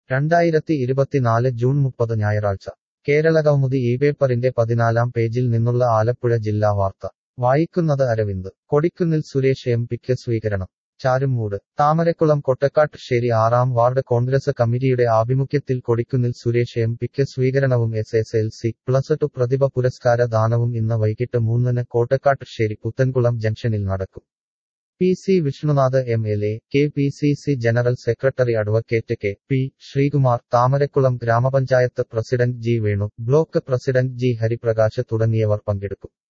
രണ്ടായിരത്തി ഇരുപത്തിനാല് ജൂൺ മുപ്പത് ഞായറാഴ്ച കേരളകൗമുദി ഈ പേപ്പറിന്റെ പതിനാലാം പേജിൽ നിന്നുള്ള ആലപ്പുഴ ജില്ലാ വാർത്ത വായിക്കുന്നത് അരവിന്ദ് കൊടിക്കുന്നിൽ സുരേഷ് എം പിക്ക് സ്വീകരണം ചാരുമൂട് താമരക്കുളം കൊട്ടക്കാട്ടുശ്ശേരി ആറാം വാർഡ് കോൺഗ്രസ് കമ്മിറ്റിയുടെ ആഭിമുഖ്യത്തിൽ കൊടിക്കുന്നിൽ സുരേഷ് എം പിക്ക് സ്വീകരണവും S S L C plus two പ്രതിഭ പുരസ്കാര ദാനവും ഇന്ന് വൈകിട്ട് മൂന്നിന് കോട്ടക്കാട്ടുശ്ശേരി പുത്തൻകുളം ജംഗ്ഷനിൽ നടക്കും P C Vishnunath M L A K P C C general secretary advocate K P Sreekumar Thamarakulam ഗ്രാമപഞ്ചായത്ത് president G Venu block president G Hariprakash തുടങ്ങിയവർ പങ്കെടുക്കും